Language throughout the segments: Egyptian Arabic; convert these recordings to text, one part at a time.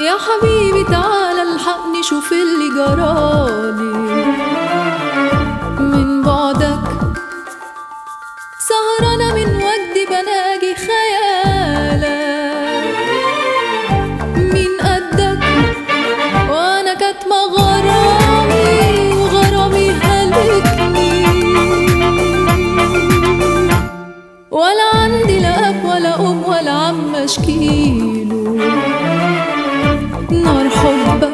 يا حبيبي تعال الحقني شوف اللي جرالي من بعدك سهرانة من وجدي بناجي خيالك مين قدك وانا كاتمة غرامي وغرامي هلكني ولا عندي لا اب ولا ام ولا عم اشكيله نار حبك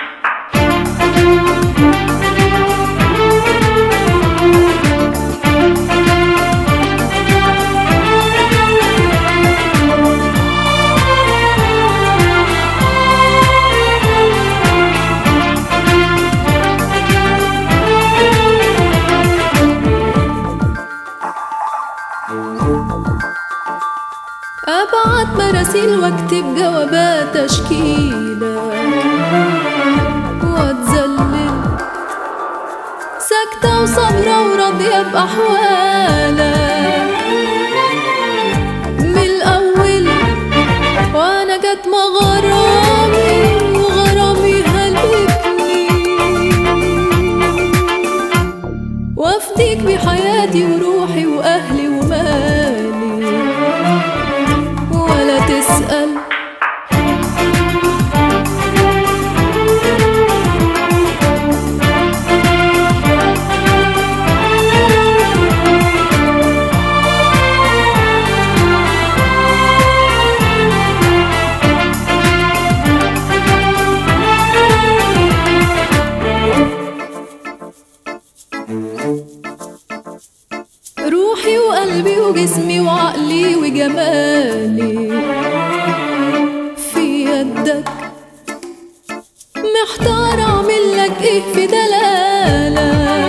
أبعت مراسيل واكتب جوابات أشكيلك وأتذلل ساكتة وصابرة وراضية بأحوالك من الأول وأنا كاتمة غرامي وغرامي هلكني وأفديك بحياتي وروحي وأهلي ومالي ولا تسأل روحي وقلبي وجسمي وعقلي وجمالي في يدك محتار اعمل لك ايه في دلالك